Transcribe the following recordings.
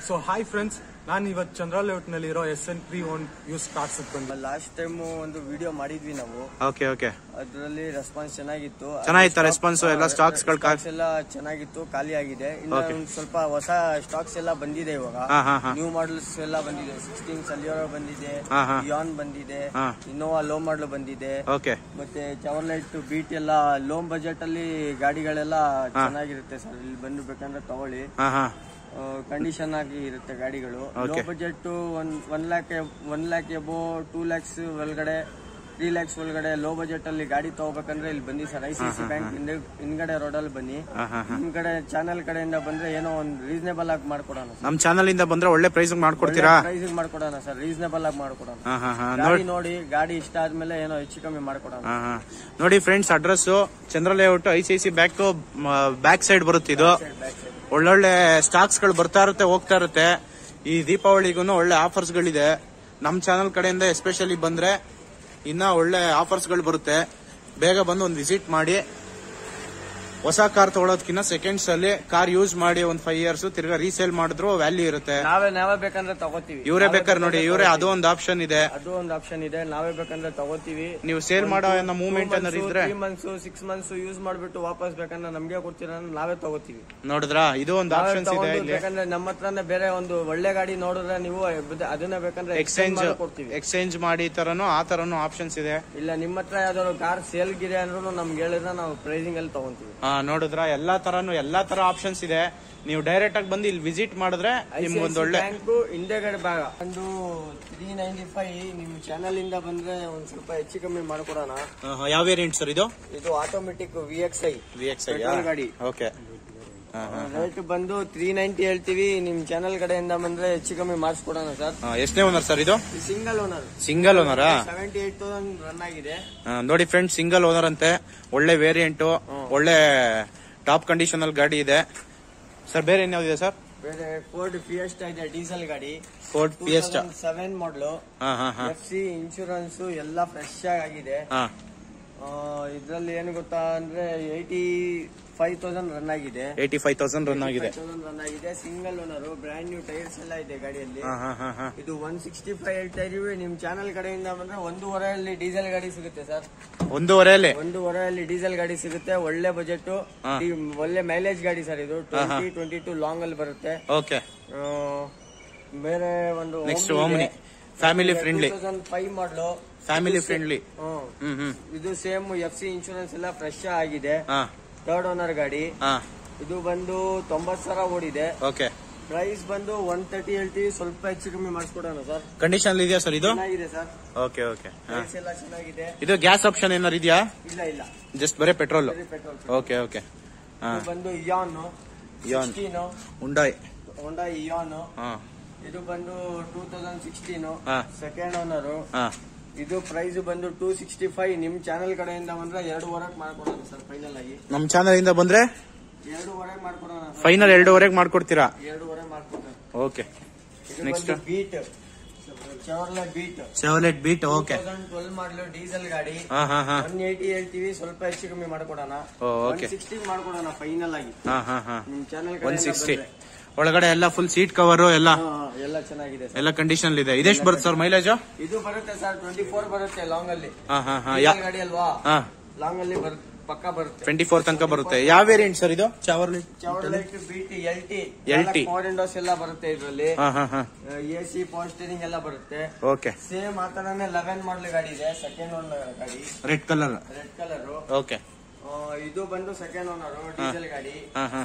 So hi friends ನಾನು ಇವತ್ತು ಚಂದ್ರಲೇಔಟ್ ನಲ್ಲಿ ಇರೋ S N pre own use cars ಬಂದೆ ಲಾಸ್ಟ್ ಟೈಮ್ ಒಂದು ವಿಡಿಯೋ ಮಾಡಿದ್ವಿ ನಾವು ಓಕೆ ಓಕೆ ಅದರಲ್ಲಿ ರೆಸ್ಪಾನ್ಸ್ ಚೆನ್ನಾಗಿತ್ತು ಚೆನ್ನಾಗಿತ್ತಾ response? ಎಲ್ಲ stocks ಗಳು ಕಾ- Stocks ಎಲ್ಲ ಚೆನ್ನಾಗಿತ್ತು ಖಾಲಿ ಆಗಿದೆ ಇನ್ನು Okay. ಒಂದ್ ಸ್ವಲ್ಪ ಹೊಸ ಸ್ಟಾಕ್ಸ್ ಎಲ್ಲ ಬಂದಿದೆ ಇವಾಗ ಹಾ, ಹಾ, ಹಾ. ನ್ಯೂ ಮಾಡಲ್ಸ್ ಎಲ್ಲ ಬಂದಿದೆ ಸಿಕ್ಸ್ಟೀನ್ ಸಲಿಯೋರೋ ಬಂದಿದೆ ಹಾ, ಹಾ. ಯಾನ್ ಬಂದಿದೆ ಹಾ. ಇನ್ನೋವಾ ಲೋ ಮಾಡಲ್ ಬಂದಿದೆ ಓಕೆ ಮತ್ತೆ ಚವರ್ಲೈಟ್ ಬೀಟ್ ಎಲ್ಲ ಲೋ ಬಜೆಟ್ ಅಲ್ಲಿ ಗಾಡಿಗಳೆಲ್ಲ ಚೆನ್ನಾಗಿರುತ್ತೆ ಸರ್ ಇಲ್ಲಿ ಬಂದು ಬೇಕಂದ್ರೆ ತಗೊಳ್ಳಿ ಹಾ ಹಾ ಕಂಡೀಷನ್ ಆಗಿ ಇರುತ್ತೆ ಗಾಡಿಗಳು low Okay. Budget one one lakh one lakh above two lakhs ಒಳಗಡೆ ತ್ರೀ ಲ್ಯಾಕ್ಸ್ ಒಳಗಡೆ ಲೋ ಬಜೆಟ್ ಅಲ್ಲಿ ಗಾಡಿ ತಗೋಬೇಕಂದ್ರೆ ಇಲ್ಲಿ ಬನ್ನಿ sir I C C bank ಹಿಂದ್ಗಡೆ ರೋಡಲ್ಲಿ ಬನ್ನಿ ಹಾ ಹಾ ಹಾ ನಿಮ್ ಕಡೆ ಚಾನಲ್ ಕಡೆಯಿಂದ ಬಂದ್ರೆ ಏನೋ ಒಂದು ರೀಸನೇಬಲ್ ಆಗಿ ಮಾಡ್ಕೊಡೋಣ ನಮ್ ಚಾನಲ್ ಇಂದ ಬಂದ್ರೆ ಒಳ್ಳೆ ಪ್ರೈಸ್ ಮಾಡ್ಕೊಡ್ತೀರಾ ಪ್ರೈಸಿಂಗ್ ಮಾಡ್ಕೊಡೋಣ ಸರ್ ರೀಸನೇಬಲ್ ಆಗಿ ಮಾಡ್ಕೊಡೋಣ ಹಾ ಹಾ ಹಾ ನೋಡಿ ಗಾಡಿ ನೋಡಿ ಗಾಡಿ ಇಷ್ಟ ಆದ್ಮೇಲೆ ಏನೋ ಹೆಚ್ಚು ಕಮ್ಮಿ ಮಾಡ್ಕೊಡೋಣ ಹಾ ಹಾ ನೋಡಿ friends address Chandra layout I C C back back side ಬರುತ್ತೆ ಇದು ಒಳ್ಳೊಳ್ಳೆ ಸ್ಟಾಕ್ಸ್ ಗಳು ಬರ್ತಾ ಇರುತ್ತೆ ಹೋಗ್ತಾ ಇರುತ್ತೆ ಈ ದೀಪಾವಳಿಗೂ ಒಳ್ಳೆ ಆಫರ್ಸ್ ಗಳಿದೆ ನಮ್ ಚಾನಲ್ ಕಡೆಯಿಂದ ಎಸ್ಪೆಷಲಿ ಬಂದ್ರೆ ಇನ್ನ ಒಳ್ಳೆ ಆಫರ್ಸ್ ಗಳು ಬರುತ್ತೆ ಬೇಗ ಬಂದು ಒಂದು ವಿಸಿಟ್ ಮಾಡಿ ಹೊಸ ಕಾರ್ ತಗೊಳೋದಕ್ಕಿಂತ ಸೆಕೆಂಡ್ಸ್ ಅಲ್ಲಿ ಕಾರ್ ಯೂಸ್ ಮಾಡಿ ಒಂದ್ ಫೈವ್ ಇಯರ್ಸ್ ತಿರ್ಗಾ ರೀಸೇಲ್ ಮಾಡಿದ್ರು ವ್ಯಾಲ್ಯೂ ಇರುತ್ತೆ ನಾವೇ ನಾವೇ ಬೇಕಂದ್ರೆ ತಗೋತೀವಿ ಇವರೇ ಬೇಕಾದ್ರೆ ನೋಡಿ ಇವರೇ ಅದು ಒಂದು ಆಪ್ಷನ್ ಇದೆ ಅದು ಒಂದು ಆಪ್ಷನ್ ಇದೆ ನಾವೇ ಬೇಕಂದ್ರೆ ತಗೋತೀವಿ ನೀವು ಸೇಲ್ ಮಾಡೋ ಮೂವ್ಮೆಂಟ್ ಏನಾದ್ರು ಇದ್ರೆ three months six months use ಮಾಡ್ಬಿಟ್ಟು ವಾಪಸ್ ಬೇಕಂದ್ರೆ ನಮ್ಗೆ ಕೊಡ್ತೀರ ಅಂದ್ರೆ ನಾವೇ ತಗೋತೀವಿ ನೋಡಿದ್ರಾ ಇದು ಒಂದು ನಾವೇ ಆಪ್ಷನ್ಸ್ ಇದೆ ತಗೊಂಡು ಇಲ್ಲಿ ಬೇಕಂದ್ರೆ ನಮ್ಮ ಹತ್ರನೇ ಬೇರೆ ಒಂದು ಒಳ್ಳೆ ಗಾಡಿ ನೋಡಿದ್ರೆ ನೀವು ಬದ- ಅದನ್ನ ಬೇಕಂದ್ರೆ ಎಕ್ಸ್ಚೇಂಜ್ ಎಕ್ಸ್ಚೇಂಜ್ ಕೊಡ್ತೀವಿ ಎಕ್ಸ್ಚೇಂಜ್ ಮಾಡಿ ತರನು ಆ ತರನು ಆಪ್ಷನ್ಸ್ ಇದೆ ಇಲ್ಲ ನಿಮ್ಮ ಹತ್ರ ಯಾವ್ದಾದ್ರು ಕಾರ್ ಸೇಲ್ ಗಿದೆ ಅಂದ್ರೂ ನಮ್ಗೆ ಹೇಳಿದ್ರೆ ನಾವು ಪ್ರೈಸಿಂಗ್ ಅಲ್ಲಿ ತಗೊಂತೀವಿ ಆ, ನೋಡಿದ್ರ ಎಲ್ಲಾ ತರನು ಎಲ್ಲಾ ತರ ಆಪ್ಷನ್ಸ್ ಇದೆ ನೀವು ಡೈರೆಕ್ಟ್ ಆಗಿ ಬಂದು ಇಲ್ಲಿ ವಿಸಿಟ್ ಮಾಡಿದ್ರೆ ನಿಮ್ಗೆ ಒಂದ್ ಒಳ್ಳೆ ಬ್ಯಾಂಕು ಹಿಂದೆಗಡೆ ಭಾಗ ಒಂದು ತ್ರೀ ನೈಂಟಿ ಫೈವ್ ನಿಮ್ ಚಾನಲ್ ಇಂದ ಬಂದ್ರೆ ಒಂದ್ ಸ್ವಲ್ಪ ಹೆಚ್ಚು ಕಮ್ಮಿ ಮಾಡ್ಕೊಡೋಣ ಆ, ಯಾವ ವೇರಿಯಂಟ್ ಸರ್ ಇದು ಇದು automatic V X I V X Petrol ಗಾಡಿ. ಓಕೆ ರೇಟ್ ಬಂದು ತ್ರೀ ನೈಂಟಿ ಹೇಳ್ತೀವಿ ನಿಮ್ ಚಾನಲ್ ಕಡೆಯಿಂದ ಬಂದ್ರೆ ಹೆಚ್ಚು ಕಮ್ಮಿ ಮಾಡಿಸ್ಕೊಡೋಣ ಸರ್ ಎಷ್ಟನೇ ಓನರ್ ಸರ್ ಇದು ಸಿಂಗಲ್ ಓನರ್ ಸಿಂಗಲ್ ಓನರಾ ಸೆವೆಂಟಿ ಏಟ್ ತೌಸಂಡ್ ರನ್ ಆಗಿದೆ ನೋಡಿ ಫ್ರೆಂಡ್ ಸಿಂಗಲ್ ಓನರ್ ಅಂತೆ ಒಳ್ಳೆ ವೇರಿಯಂಟ್ ಒಳ್ಳೆ ಟಾಪ್ ಕಂಡೀಷನ್ ಅಲ್ಲಿ ಗಾಡಿ ಇದೆ ಸರ್ ಬೇರೆ ಇನ್ಯಾವ್ದಿದೆ ಸರ್ ಬೇರೆ ಫೋರ್ಡ್ ಫಿಯೆಸ್ಟಾ ಇದೆ ಡೀಸೆಲ್ ಗಾಡಿ ಫೋರ್ಡ್ ಫಿಯೆಸ್ಟಾ ಸೆವೆನ್ ಮಾಡಲು ಹಾ ಹಾ ಹಾ ಎಫ್ ಸಿ ಇನ್ಶೂರೆನ್ಸ್ ಎಲ್ಲ ಫ್ರೆಶ್ ಆಗಿದೆ ಹಾ ಇದ್ರಲ್ಲಿ ಏನು ಗೊತ್ತಾ ಅಂದ್ರೆ ಏಯ್ಟಿ ಫೈವ್ ತೌಸಂಡ್ ರನ್ ಆಗಿದೆ ಏಯ್ಟಿ ಫೈವ್ ತೌಸಂಡ್ ರನ್ ಆಗಿದೆ ತೌಸಂಡ್ ರನ್ ಆಗಿದೆ single owner brand new tyres ಎಲ್ಲ ಇದೆ ಗಾಡಿಯಲ್ಲಿ ಹಾ ಹಾ ಹಾ ಹಾ ಇದು ಒನ್ ಸಿಕ್ಸ್ಟಿ ಫೈವ್ ಹೇಳ್ತಾ ಇದೀವಿ ನಿಮ್ ಚಾನಲ್ ಕಡೆಯಿಂದ ಬಂದ್ರೆ ಒಂದೂವರೆಯಲ್ಲಿ ಡೀಸೆಲ್ ಗಾಡಿ ಸಿಗುತ್ತೆ ಸರ್ ಒಂದೂವರೆಯಲ್ಲಿ ಒಂದೂವರೆಯಲ್ಲಿ ಡೀಸೆಲ್ ಗಾಡಿ ಸಿಗುತ್ತೆ ಒಳ್ಳೆ ಬಜೆಟ್ ಹಾ. ಒಳ್ಳೆ ಮೈಲೇಜ್ ಗಾಡಿ ಸರ್ ಇದು ಟ್ವೆಂಟಿ ಟ್ವೆಂಟಿ ಟು ಲಾಂಗ್ ಅಲ್ಲಿ ಬರುತ್ತೆ ಓಕೆ ಆ, ಬೇರೆ ಒಂದು next Omni family friendly five model family friendly hmm hmm ಇದು ಸೇಮ್ ಎಫ್ ಸಿ ಇನ್ಶೂರೆನ್ಸ್ ಎಲ್ಲ ಫ್ರೆಶ್ ಆಗಿದೆ ಹಾ ಥರ್ಡ್ ಓನರ್ ಗಾಡಿ ಹಾ ಇದು ಬಂದು ತೊಂಬತ್ ಸಾವಿರ ಓಡಿದೆ ಓಕೆ ಪ್ರೈಸ್ ಬಂದು ಒನ್ ತರ್ಟಿ ಹೇಳ್ತೀವಿ ಸ್ವಲ್ಪ ಹೆಚ್ಚು ಕಮ್ಮಿ ಮಾಡಿಸ್ಕೊಡೋಣ ಸರ್ ಕಂಡೀಷನ್ ಇದೆಯಾ ಸರ್ ಇದು ಚೆನ್ನಾಗಿದೆ ಸರ್ ಓಕೆ ಓಕೆ ಪ್ರೈಸ್ ಎಲ್ಲ ಚೆನ್ನಾಗಿದೆ ಇದು ಗ್ಯಾಸ್ ಆಪ್ಷನ್ ಏನಾರು ಇದೆಯಾ ಇಲ್ಲ ಇಲ್ಲ ಜಸ್ಟ್ ಬರೀ ಪೆಟ್ರೋಲ್ ಬರೀ ಪೆಟ್ರೋಲ್ ಓಕೆ ಓಕೆ ಹಾ ಇದು ಬಂದು Eon Ion. Sixteen Hyundai Honda Eon ಹಾ ಇದು ಬಂದು ಟೂ ತೌಸಂಡ್ ಸಿಕ್ಸ್ಟೀನು ಹಾ. ಸೆಕೆಂಡ್ ಓನರು ಹಾ ಇದು ಪ್ರೈಸ್ ಬಂದು ಟೂ ಸಿಕ್ಸ್ಟಿ ಫೈವ್ ನಿಮ್ ಚಾನೆಲ್ ಕಡೆಯಿಂದ ಬಂದ್ರೆ ಎರಡೂವರೆಗೆ ಮಾಡ್ಕೊಡೋಣ ಸರ್ ಫೈನಲ್ ಆಗಿ ನಮ್ ಚಾನಲ್ ಇಂದ ಬಂದ್ರೆ ಎರಡೂವರೆಗೆ ಮಾಡ್ಕೊಡೋಣ ಸರ್ ಫೈನಲ್ ಎರಡೂವರೆಗೆ ಮಾಡ್ಕೊಡ್ತೀರಾ ಎರಡೂವರೆ ಮಾಡ್ಕೊಡ್ತಾರೆ ಓಕೆ ಇದು Next. ಬಂದು Beat Chevrolet Beat Chevrolet Beat okay twelve model diesel ಗಾಡಿ ಹಾ ಹಾ ಹಾ ಒನ್ ಏಯ್ಟಿ ಹೇಳ್ತೀವಿ ಸ್ವಲ್ಪ ಹೆಚ್ಚು ಕಮ್ಮಿ ಮಾಡ್ಕೊಡೋಣ ಓ, ಒನ್ okay. ಸಿಕ್ಸ್ಟಿ ಮಾಡ್ಕೊಡೋಣ ಫೈನಲ್ ಆಗಿ ಹಾ ಹಾ ಹಾ ನಿಮ್ ಚಾನೆಲ್ ಒನ್ ಸಿಕ್ಸ್ಟಿ ಒಳಗಡೆ ಎಲ್ಲ ಫುಲ್ ಸೀಟ್ ಕವರ್ ಎಲ್ಲ ಎಲ್ಲ ಚೆನ್ನಾಗಿದೆ ಸರ್ ಎಲ್ಲ ಕಂಡೀಷನ್ ಇದೆ ಇದೆಷ್ಟು ಬರುತ್ತೆ ಸರ್ ಮೈಲೇಜ್ ಇದು ಬರುತ್ತೆ ಸರ್ ಟ್ವೆಂಟಿ ಫೋರ್ ಬರುತ್ತೆ ಲಾಂಗ್ ಅಲ್ಲಿ ಹಾ ಹಾ ಹಾ Diesel ಗಾಡಿ ಅಲ್ವಾ ಹಾ ಲಾಂಗ್ ಅಲ್ಲಿ ಬರ್- ಪಕ್ಕ ಬರುತ್ತೆ ಟ್ವೆಂಟಿ ಫೋರ್ ತನಕ ಬರುತ್ತೆ ಯಾವ ವೇರಿಯಂಟ್ ಸರ್ ಇದು Chevrolet Chevrolet Beat L T LT. Power windows ಎಲ್ಲ ಬರುತ್ತೆ ಇದರಲ್ಲಿ ಹಾ ಹಾ ಹಾ ಎ ಸಿ ಪವರ್ ಸ್ಟೀರಿಂಗ್ ಎಲ್ಲ ಬರುತ್ತೆ ಓಕೆ ಸೇಮ್ ಆ ತರನೇ ಲೆವೆನ್ ಮಾಡಲ್ ಗಾಡಿ ಇದೆ ಸೆಕೆಂಡ್ ಓನ್ ಗಾಡಿ red colour red colour okay ಇದು ಬಂದು ಸೆಕೆಂಡ್ ಓನರ್ ಡೀಸೆಲ್ ಗಾಡಿ ಹಾ ಹಾ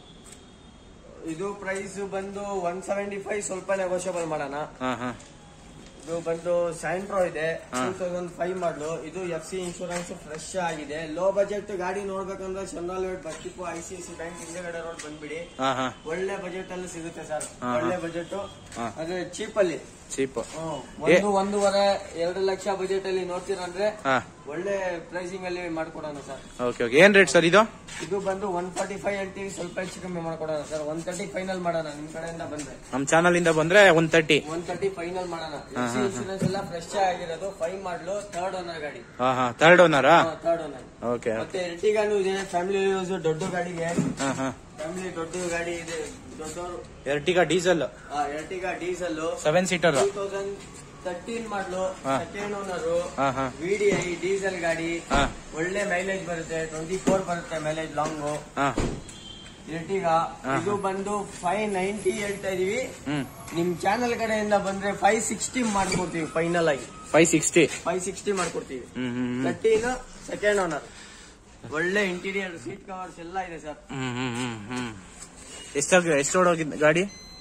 ಇದು ಪ್ರೈಸ್ ಬಂದು ಒನ್ ಸೆವೆಂಟಿ ಫೈವ್ ಸ್ವಲ್ಪ ನೆಗೋಷಿಯಬಲ್ ಮಾಡೋಣ ಹಾ ಹಾ ಇದು ಬಂದು ಸ್ಯಾಂಟ್ರೋ ಇದೆ ಟೂ ತೌಸಂಡ್ ಫೈವ್ ಮಾಡಲು ಇದು ಎಫ್ ಸಿ ಇನ್ಶೂರೆನ್ಸ್ ಫ್ರೆಶ್ ಆಗಿದೆ ಲೋ ಬಜೆಟ್ ಗಾಡಿ ನೋಡ್ಬೇಕಂದ್ರೆ ಚಂದ್ರಾಲ್ road bus stop I C C bank ಹಿಂದೆಗಡೆ ರೋಡ್ ಬಂದ್ಬಿಡಿ ಹಾ ಹಾ ಒಳ್ಳೆ ಬಜೆಟ್ ಅಲ್ಲಿ ಸಿಗುತ್ತೆ ಸರ್ ಹಾ, ಒಳ್ಳೆ ಬಜೆಟ್ ಹಾ. ಅದೇ ಚೀಪ್ ಅಲ್ಲಿ ಚೀಪ್ ಹ್ಮ್. ಒಂದು ಒಂದೂವರೆ ಎರಡು ಲಕ್ಷ ಬಜೆಟ್ ಅಲ್ಲಿ ನೋಡ್ತೀರಂದ್ರೆ ಹಾ ಒಳ್ಳೆ ಪ್ರೈಸಿಂಗ್ ಅಲ್ಲಿ ಮಾಡ್ಕೊಡೋಣ ಸರ್ ಓಕೆ ಓಕೆ ಏನ್ ರೇಟ್ ಸರ್ ಇದು ಇದು ಬಂದು ಒನ್ ಫಾರ್ಟಿ ಫೈವ್ ಹೇಳ್ತೀವಿ ಸ್ವಲ್ಪ ಹೆಚ್ಚು ಕಮ್ಮಿ ಮಾಡ್ಕೊಡೋಣ ಸರ್ ಒನ್ ತರ್ಟಿ ಫೈನಲ್ ಮಾಡೋಣ ನಿಮ್ ಕಡೆಯಿಂದ ಬಂದ್ರೆ ನಮ್ ಚಾನಲ್ ಇಂದ ಬಂದ್ರೆ one thirty one thirty final ಮಾಡೋಣ ಇನ್ಶೂರೆನ್ಸ್ ಎಲ್ಲ ಫ್ರೆಶ್ ಆಗಿರೋದು ಫೈವ್ ಮಾಡ್ಲು ಥರ್ಡ್ ಓನರ್ ಗಾಡಿ ಹಾ ಹಾ ಥರ್ಡ್ ಓನರಾ ಥರ್ಡ್ ಓನರ್ ಓಕೆ ಮತ್ತೆ ಎರ್ಟಿಗಾನು ಇದೆ ಫ್ಯಾಮಿಲಿ ಯೂಸ್ ದೊಡ್ಡ ಗಾಡಿಗೆ ಹಾ ಹಾ ಫ್ಯಾಮಿಲಿ ದೊಡ್ಡ ಗಾಡಿ ಇದೆ ದೊಡ್ಡವರು Ertiga diesel Ertiga diesel seven seater two thousand thirteen model ಹಾ. ಸೆಕೆಂಡ್ ಓನರು ಹಾ ಹಾ ವಿಡಿಐ ಡೀಸೆಲ್ ಗಾಡಿ ಹಾ ಒಳ್ಳೆ ಮೈಲೇಜ್ ಬರುತ್ತೆ ಟ್ವೆಂಟಿ ಫೋರ್ ಬರುತ್ತೆ ಮೈಲೇಜ್ ಲಾಂಗು ಹಾ ಎರ್ಟಿಗಾ ಹಾ. ಇದು ಬಂದು ಫೈವ್ ನೈಂಟಿ ಹೇಳ್ತಾ ಇದೀವಿ ಹ್ಮ್ ನಿಮ್ ಚಾನೆಲ್ ಕಡೆಯಿಂದ ಬಂದ್ರೆ ಫೈವ್ ಸಿಕ್ಸ್ಟಿ ಮಾಡ್ಕೊಡ್ತೀವಿ ಫೈನಲ್ ಆಗಿ ಫೈವ್ ಸಿಕ್ಸ್ಟಿ ಫೈವ್ ಸಿಕ್ಸ್ಟಿ ಮಾಡ್ಕೊಡ್ತೀವಿ ಹ್ಮ್ ಹ್ಮ್ ಹ್ಮ್ ತರ್ಟೀನ್ ಸೆಕೆಂಡ್ ಓನರ್ ಒಳ್ಳೆ ಇಂಟೀರಿಯರ್ ಸೀಟ್ ಕವರ್ಸ್ ಎಲ್ಲ ಇದೆ ಸರ್ ಹ್ಮ್ ಹ್ಮ್ ಹ್ಮ್ ಹ್ಮ್ ಎಷ್ಟಾಗ ಎಷ್ಟು ಓಡೋಗಿದ್ ಗಾಡಿ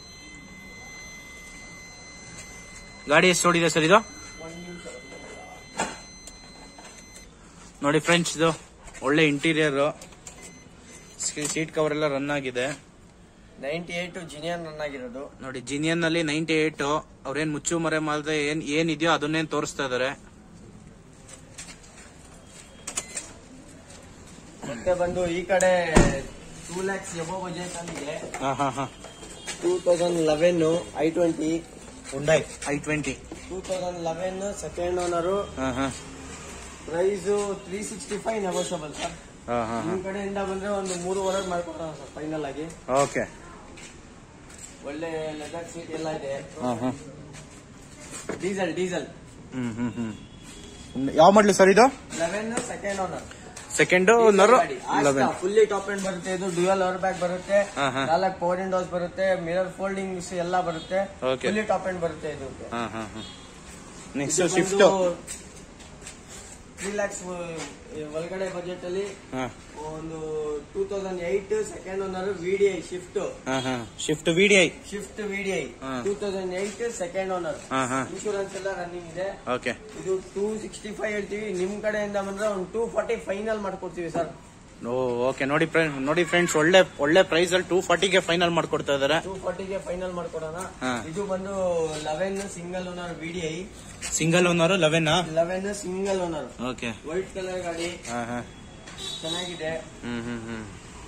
ಗಾಡಿ ಎಷ್ಟು ಓಡಿದೆ ಸರ್ ಇದು ನೋಡಿ ಫ್ರೆಂಡ್ಸ್ ಇದು ಒಳ್ಳೆ ಇಂಟೀರಿಯರ್ ಸೀಟ್ ಕವರ್ ಎಲ್ಲ ರನ್ ಆಗಿದೆ ನೈಂಟಿ ಏಟ್ ಜಿನಿಯನ್ ರನ್ ಆಗಿರೋದು ನೋಡಿ ಜಿನಿಯನ್ ನಲ್ಲಿ ನೈಂಟಿ ಏಟ್ ಅವ್ರೇನ್ ಮುಚ್ಚು ಮರೆ ಮಾಡದೆ ಏನ್ ಏನಿದೆಯೋ ಅದನ್ನೇನ್ ತೋರಿಸ್ತಾ ಇದಾರೆ ಮತ್ತೆ ಬಂದು ಈ ಕಡೆ ಟೂ ಲ್ಯಾಕ್ಸ್ ಎಬೋ ಬಜೆಟ್ ಅಲ್ಲಿದೆ ಹಾ ಹಾ ಹಾ two thousand eleven I twenty Hyundai I twenty two thousand eleven second owner ಹಾ ಹಾ price three sixty five negotiable sir ಹಾ ಹಾ ನಿಮ್ ಕಡೆಯಿಂದ ಬಂದ್ರೆ ಒಂದು ಮೂರುವರೆ ಮಾಡ್ಕೊಡೋಣ ಸರ್ ಫೈನಲ್ ಆಗಿ ಓಕೆ ಒಳ್ಳೆ ಲೆದರ್ ಸೀಟ್ ಎಲ್ಲ ಇದೆ ಹಾ ಹಾ ಡೀಸೆಲ್ ಡೀಸೆಲ್ ಹ್ಮ್ ಹ್ಮ್ ಹ್ಮ್ ಯಾವ ಮಾಡ್ಲಿ ಸರ್ ಇದು eleven second owner second owner eleven fully top end ಬರುತ್ತೆ ಇದು ಡ್ಯೂಯಲ್ ಅವರ್ ಬ್ಯಾಗ್ ಬರುತ್ತೆ ಹಾ, ಹಾ. ನಾಲ್ಕು ಪವರ್ ವಿಂಡೋಸ್ ಬರುತ್ತೆ ಮಿರರ್ ಫೋಲ್ಡಿಂಗ್ಸ್ ಎಲ್ಲ ಬರುತ್ತೆ Okay. ಫುಲ್ಲಿ ಟಾಪ್ ಎಂಡ್ ಬರುತ್ತೆ ಇದು ಹಾ ಹಾ ಹಾ ನೆಕ್ಸ್ಟ್ ಶಿಫ್ಟ್ ತ್ರೀ ಲ್ಯಾಕ್ಸ್ ಒಳಗಡೆ ಬಜೆಟ್ ಅಲ್ಲಿ ಹಾ ಒಂದು two thousand eight second owner VDI Swift ಹಾ ಹಾ Swift V D I Swift VDI ಹಾ. Two thousand eight second owner ಹಾ ಹಾ ಇನ್ಶೂರೆನ್ಸ್ ಎಲ್ಲ ರನ್ನಿಂಗ್ ಇದೆ ಓಕೆ ಇದು ಟೂ ಸಿಕ್ಸ್ಟಿ ಫೈವ್ ಹೇಳ್ತೀವಿ ನಿಮ್ ಕಡೆಯಿಂದ ಬಂದ್ರೆ ಒಂದು ಟೂ ಫಾರ್ಟಿ ಫೈನಲ್ ಮಾಡ್ಕೊಡ್ತೀವಿ ಸರ್ ಓ ಓಕೆ ನೋಡಿ ಫ್ರೆಂಡ್ ನೋಡಿ ಫ್ರೆಂಡ್ಸ್ ಒಳ್ಳೆ ಒಳ್ಳೆ ಪ್ರೈಸ್ ಅಲ್ಲಿ ಟೂ ಫಾರ್ಟಿಗೆ ಫೈನಲ್ ಮಾಡ್ಕೊಡ್ತಾ ಇದಾರೆ ಟೂ ಫಾರ್ಟಿಗೆ ಫೈನಲ್ ಮಾಡ್ಕೊಡೋಣ ಹಾ. ಇದು ಬಂದು eleven single owner VDI single owner eleven eleven single owner okay white colour ಗಾಡಿ ಹಾ ಹಾ ಚೆನ್ನಾಗಿದೆ ಹ್ಮ್ ಹ್ಮ್ hmm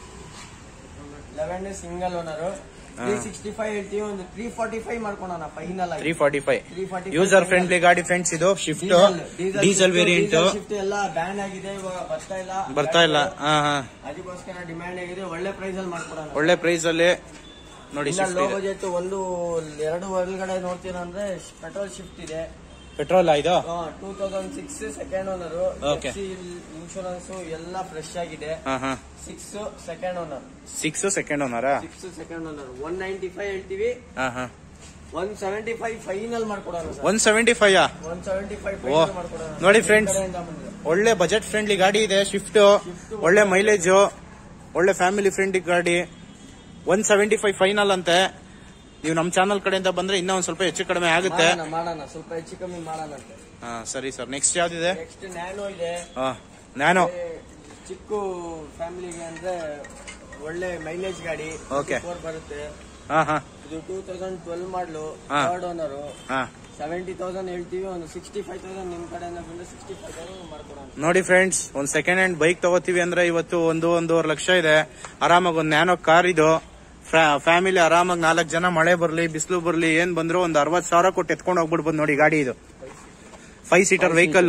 eleven single owner three sixty five ಹೇಳ್ತೀವಿ ಒಂದು ತ್ರೀ ಫಾರ್ಟಿ ಫೈವ್ ಮಾಡ್ಕೊಳೋಣ ಫೈನಲ್ ತ್ರೀ ಆಗಿ ಫಾರ್ಟಿ ಫೈವ್ 345 ಯೂಸರ್ ಫ್ರೆಂಡ್ಲಿ ಗಾಡಿ ಫ್ರೆಂಡ್ಸ್ ಇದು ಶಿಫ್ಟ್ ಡೀಸೆಲ್ ವೇರಿಯಂಟ್ ಶಿಫ್ಟ್ ಎಲ್ಲ ಬ್ಯಾನ್ ಆಗಿದೆ ಇವಾಗ ಬರ್ತಾ ಇಲ್ಲ ಬರ್ತಾ ಇಲ್ಲ ಹಾ ಹಾ ಅದಕ್ಕೋಸ್ಕರ ಡಿಮ್ಯಾಂಡ್ ಆಗಿದೆ ಒಳ್ಳೆ ಪ್ರೈಸ್ ಅಲ್ಲಿ ಮಾಡ್ಕೊಡೋಣ ಒಳ್ಳೆ ಪ್ರೈಸ್ ಅಲ್ಲಿ ನೋಡಿ ಶಿಫ್ಟ್ ಲೋ ಇದೆ ಬಜೆಟ್ ಒಂದು ಎರಡು ಒಳಗಡೆ ನೋಡ್ತೀರಾ ಅಂದ್ರೆ ಪೆಟ್ರೋಲ್ ಶಿಫ್ಟ್ ಇದೆ ಪೆಟ್ರೋಲ್ ಇದು two thousand six second owner Okay. Insurance ಎಲ್ಲ ಫ್ರೆಶ್ ಆಗಿದೆ ಹಾ ಹಾ six second owner six second ಓನರಾ six second owner one ninety five ಹೇಳ್ತೀವಿ ಹಾ ಹಾ ಒನ್ ಸೆವೆಂಟಿ ಫೈವ್ ಫೈನಲ್ ಮಾಡ್ಕೊಡೋಣ sir one seventy five one seventy five oh final ಮಾಡ್ಕೊಡೋಣ ನೋಡಿ friends. ಈ ಕಡೆಯಿಂದ ಬಂದ್ರೆ. ಒಳ್ಳೆ ಬಜೆಟ್ ಫ್ರೆಂಡ್ಲಿ ಗಾಡಿ ಇದೆ ಶಿಫ್ಟ್ ಒಳ್ಳೆ ಮೈಲೇಜ್ ಒಳ್ಳೆ ಫ್ಯಾಮಿಲಿ ಫ್ರೆಂಡ್ಲಿ ಗಾಡಿ ಒನ್ ಸೆವೆಂಟಿ ಫೈವ್ ಫೈನಲ್ ಅಂತೆ ನೀವು ನಮ್ಮ ಚಾನಲ್ ಕಡೆಯಿಂದ ಬಂದ್ರೆ ಇನ್ನೂ ಒಂದ್ ಸ್ವಲ್ಪ ಹೆಚ್ಚು ಕಡಿಮೆ ಆಗುತ್ತೆ ಮಾಡೋಣ ಮಾಡೋಣ ಸ್ವಲ್ಪ ಹೆಚ್ಚು ಕಮ್ಮಿ ಮಾಡೋಣ ಅಂತೆ ಹಾ ಸರಿ ಸರ್ ನೆಕ್ಸ್ಟ್ ಯಾವ್ದಿದೆ ನೆಕ್ಸ್ಟ್ ನ್ಯಾನೋ ಇದೆ ಹಾ ನಾನು ಮತ್ತೆ ಚಿಕ್ಕ ಫ್ಯಾಮಿಲಿಗೆ ಅಂದ್ರೆ ಒಳ್ಳೆ ಮೈಲೇಜ್ ಗಾಡಿ Okay. ಫೋರ್ ಬರುತ್ತೆ ಹಾ ಹಾ ಇದು ಟೂ ತೌಸಂಡ್ ಟ್ವೆಲ್ ಮಾಡ್ಲು ಹಾ. ಥರ್ಡ್ ಓನರು ಹಾ ಸೆವೆಂಟಿ ತೌಸಂಡ್ ಹೇಳ್ತೀವಿ ಒಂದು ಸಿಕ್ಸ್ಟಿ ಫೈವ್ ತೌಸಂಡ್ ನಿಮ್ ಕಡೆಯಿಂದ ಬಂದ್ರೆ ಸಿಕ್ಸ್ಟಿ ಫೈವ್ ತೌಸಂಡ್ ಮಾಡ್ಕೊಡೋಣ ನೋಡಿ ಫ್ರೆಂಡ್ಸ್ ಒಂದ್ ಸೆಕೆಂಡ್ ಹ್ಯಾಂಡ್ ಬೈಕ್ ತಗೋತೀವಿ ಅಂದ್ರೆ ಇವತ್ತು ಒಂದು ಒಂದೂವರೆ ಲಕ್ಷ ಇದೆ ಆರಾಮಾಗಿ ಒಂದ್ ನ್ಯಾನೋ ಕಾರ್ ಇದು ಫ್ಯಾಮಿಲಿ ಆರಾಮಾಗಿ ನಾಲ್ಕು ಜನ ಮಳೆ ಬರ್ಲಿ ಬಿಸಿಲು ಬರ್ಲಿ ಏನ್ ಬಂದ್ರು ಒಂದ್ ಅರವತ್ ಸಾವಿರ ಕೊಟ್ಟು ಎತ್ಕೊಂಡು ಹೋಗ್ಬಿಡ್ಬೋದು ನೋಡಿ ಗಾಡಿ ಇದು ಫೈವ್ ಸೀಟರ್ ವೆಹಿಕಲ್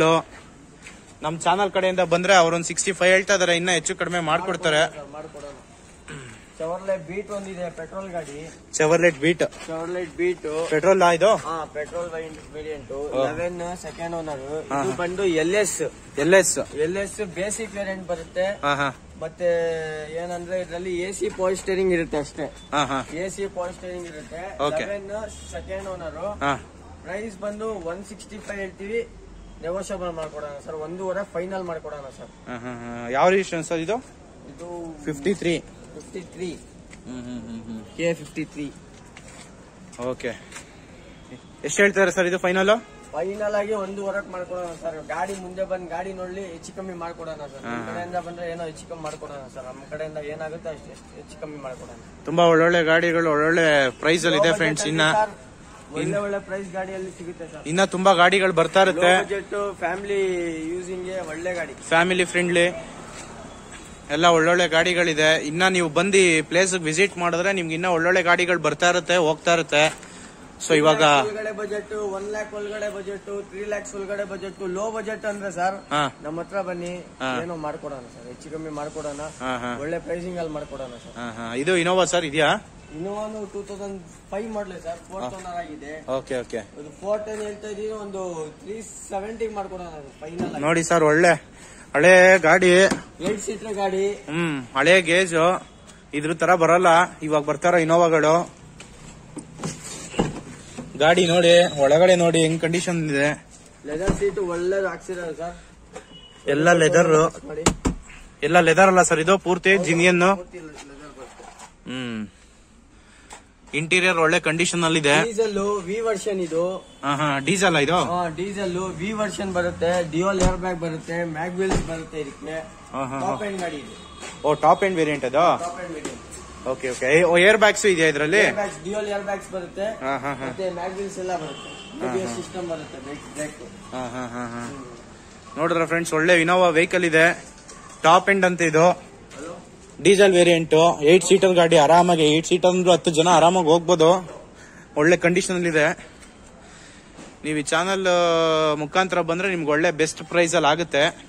ನಮ್ ಚಾನಲ್ ಕಡೆಯಿಂದ ಬಂದ್ರೆ ಅವ್ರೊಂದ್ ಸಿಕ್ಸ್ಟಿ ಫೈವ್ ಹೇಳ್ತಾ ಇದಾರೆ ಇನ್ನ ಹೆಚ್ಚು ಕಡಿಮೆ ಮಾಡ್ಕೊಡ್ತಾರೆ ಮಾಡ್ಕೊಡೋಣ ಚವರ್ಲೆ ಬೀಟ್ ಒಂದಿದೆ ಪೆಟ್ರೋಲ್ ಗಾಡಿ Chevrolet Beat Chevrolet Beat petrol ಇದು ಹಾ ಪೆಟ್ರೋಲ್ ವೇರಿಯಂಟ್ ಹಾ. ಲೆವೆನ್ ಸೆಕೆಂಡ್ ಓನರ್ ಹಾ. ಇದು ಬಂದು L S L S L S basic variant ಬರುತ್ತೆ ಹಾ ಹಾ ಮತ್ತೆ ಏನಂದ್ರೆ ಇದರಲ್ಲಿ ಎ ಸಿ ಪವರ್ ಸ್ಟೇರಿಂಗ್ ಇರುತ್ತೆ ಅಷ್ಟೇ ಹಾ ಹಾ ಎ ಸಿ ಪವರ್ ಸ್ಟೇರಿಂಗ್ ಇರುತ್ತೆ Okay. ಲೆವೆನ್ ಸೆಕೆಂಡ್ ಓನರ್ ಹಾ ಪ್ರೈಸ್ ಬಂದು ಒನ್ ಸಿಕ್ಸ್ಟಿ ಫೈವ್ ಹೇಳ್ತೀವಿ ನೆಗೋಷಿಯಬಲ್ ಮಾಡ್ಕೊಡೋಣ ಸರ್ ಒಂದೂವರೆ ಫೈನಲ್ ಮಾಡ್ಕೊಡೋಣ ಸರ್ ಹಾ, ಹಾ, ಹಾ. ಯಾವ ರಿಜಿಸ್ಟ್ರೇಷನ್ ಸರ್ ಇದು ಇದು fifty three fifty three hmm ಹ್ಮ್ ಹ್ಮ್ hmm K fifty three okay ಎಷ್ಟು ಹೇಳ್ತಾರೆ ಸರ್ ಇದು ಫೈನಲ್ ಫೈನಲ್ ಆಗಿ ಒಂದೂವರೆಗೆ ಮಾಡ್ಕೊಡೋಣ ಸರ್ ಗಾಡಿ ಮುಂದೆ ಬಂದ್ ಗಾಡಿ ನೋಡ್ಲಿ ಹೆಚ್ಚು ಕಮ್ಮಿ ಮಾಡ್ಕೊಡೋಣ ಸರ್ ನಮ್ಮ ಕಡೆಯಿಂದ ಬಂದ್ರೆ ಏನೋ ಹೆಚ್ಚು ಕಮ್ಮಿ ಮಾಡ್ಕೊಡೋಣ ಸರ್ ನಮ್ಮ ಕಡೆಯಿಂದ ಏನಾಗುತ್ತೆ ಅಷ್ಟು ಎಷ್ಟು ಹೆಚ್ಚು ಕಮ್ಮಿ ಮಾಡ್ಕೊಡೋಣ ತುಂಬಾ ಒಳ್ಳೊಳ್ಳೆ ಗಾಡಿಗಳು ಒಳ್ಳೊಳ್ಳೆ ಪ್ರೈಸ್ ಅಲ್ಲಿ ಇದೆ ಫ್ರೆಂಡ್ಸ್ ಇನ್ನ ಸರ್, ಒಳ್ಳೆ ಒಳ್ಳೆ ಪ್ರೈಸ್ ಗಾಡಿಯಲ್ಲಿ ಸಿಗುತ್ತೆ ಸರ್ ಇನ್ನ ತುಂಬಾ ಗಾಡಿಗಳು ಬರ್ತಾ ಇರುತ್ತೆ ಬಜೆಟ್ ಫ್ಯಾಮಿಲಿ ಯೂಸಿಂಗ್ ಗೆ ಒಳ್ಳೆ ಗಾಡಿ ಫ್ಯಾಮಿಲಿ ಫ್ರೆಂಡ್ಲಿ ಎಲ್ಲ ಒಳ್ಳೊಳ್ಳೆ ಗಾಡಿಗಳಿದೆ ಇನ್ನ ನೀವು ಬಂದು ಪ್ಲೇಸ್ ವಿಸಿಟ್ ಮಾಡಿದ್ರೆ ನಿಮ್ಗೆ ಇನ್ನ ಒಳ್ಳೊಳ್ಳೆ ಗಾಡಿಗಳು ಬರ್ತಾ ಇರುತ್ತೆ ಹೋಗ್ತಾ ಇರುತ್ತೆ ಸೊ ಇವಾಗ ಒಳಗಡೆ ಬಜೆಟ್ ಒನ್ ಲ್ಯಾಕ್ ಒಳಗಡೆ ಬಜೆಟ್ ತ್ರೀ ಲ್ಯಾಕ್ಸ್ ಒಳಗಡೆ ಬಜೆಟ್ ಲೋ ಬಜೆಟ್ ಅಂದ್ರೆ ಸರ್ ಹಾ ನಮ್ಮ ಹತ್ರ ಬನ್ನಿ ಹಾ. ಏನೋ ಮಾಡ್ಕೊಡೋಣ ಸರ್ ಹೆಚ್ಚು ಕಮ್ಮಿ ಮಾಡ್ಕೊಡೋಣ ಹಾ ಹಾ ಒಳ್ಳೆ ಪ್ರೈಸಿಂಗ್ ಅಲ್ಲಿ ಮಾಡ್ಕೊಡೋಣ ಸರ್ ಹಾ ಹಾ ಇದು ಇನೋವಾ ಸರ್ ಇದೆಯಾ ಇನ್ನೋವಾನು ಟೂ ತೌಸಂಡ್ ಫೈವ್ ಮಾಡಲಿ ಸರ್ ಫೋರ್ತ್ ಓನರ್ ಆಗಿದೆ ಓಕೆ ಓಕೆ ಇದು ಫೋರ್ ಟೆನ್ ಹೇಳ್ತಾ ಇದೀನಿ ಒಂದು ತ್ರೀ ಸೆವೆಂಟಿಗೆ ಮಾಡ್ಕೊಡೋಣ ಫೈನಲ್ ನೋಡಿ ಸರ್ ಒಳ್ಳೆ ಹಳೆ ಗಾಡಿ ಏಟ್ ಸೀಟರ್ ಗಾಡಿ ಹ್ಮ್ ಹಳೆ ಗೇಜು ಇದ್ರ ತರ ಬರಲ್ಲ ಇವಾಗ ಬರ್ತಾರ ಇನೋವಾಗಳು ಗಾಡಿ ನೋಡಿ ಒಳಗಡೆ ನೋಡಿ ಹೆಂಗ್ ಕಂಡೀಷನ್ ಇದೆ ಲೆದರ್ ಸೀಟ್ ಒಳ್ಳೇದು ಹಾಕ್ಸಿರೋದು ಸರ್ ಎಲ್ಲ ಲೆದರ್ ಮಾಡಿ ಎಲ್ಲ ಲೆದರ್ ಅಲ್ಲ ಸರ್ ಇದು ಪೂರ್ತಿ ಜಿನಿಯನ್ ಪೂರ್ತಿ leather ಬರುತ್ತೆ. ಹ್ಮ್ ಇಂಟೀರಿಯರ್ ಒಳ್ಳೆ ಕಂಡೀಷನ್ ಅಲ್ಲಿ ಇದೆ ಡೀಸೆಲ್ ವಿ ವರ್ಷನ್ ಇದು ಹಾ ಹಾ ಡೀಸೆಲ್ ಇದು ಡೀಸೆಲ್ ವಿ ವರ್ಷನ್ ಬರುತ್ತೆ ಡಿಯೋಲ್ ಏರ್ ಬ್ಯಾಗ್ ಬರುತ್ತೆ ಮ್ಯಾಗ್ ವೀಲ್ಸ್ ಬರುತ್ತೆ ಇದಕ್ಕೆ ಹಾ, ಹಾ, ಟಾಪ್ ಎಂಡ್ ಗಾಡಿ ಇದು ಓ ಟಾಪ್ ಎಂಡ್ ವೇರಿಯಂಟ್ ಅದು top end medium okay okay air bags ಇದೆಯಾ ಇದರಲ್ಲಿ air bags dual air bags ಬರುತ್ತೆ ಹಾ ಹಾ ಹಾ ಮತ್ತೆ ಮ್ಯಾಗ್ ವೀಲ್ಸ್ ಎಲ್ಲ ಬರುತ್ತೆ ಸಿಸ್ಟಮ್ ಬರುತ್ತೆ ಬ್ರೇಕ್ ಬ್ರೇಕ್ ಹಾ ಹಾ ಹಾ ಹಾ ನೋಡಿದ್ರ ಫ್ರೆಂಡ್ಸ್ ಒಳ್ಳೆ ಇನೋವಾ ವೆಹಿಕಲ್ ಇದೆ ಟಾಪ್ ಎಂಡ್ ಅಂತ ಇದು hello diesel variant eight seater ಗಾಡಿ ಆರಾಮಾಗಿ ಏಟ್ ಸೀಟರ್ ಅಂದ್ರೆ ಹತ್ತು ಜನ ಆರಾಮಾಗಿ ಹೋಗ್ಬೋದು ಒಳ್ಳೆ ಕಂಡೀಷನ್ ಇದೆ ನೀವು ಈ ಚಾನಲ್ ಮುಖಾಂತರ ಬಂದ್ರೆ ನಿಮ್ಗೆ ಒಳ್ಳೆ ಬೆಸ್ಟ್ ಪ್ರೈಸ್ ಅಲ್ಲಿ ಆಗುತ್ತೆ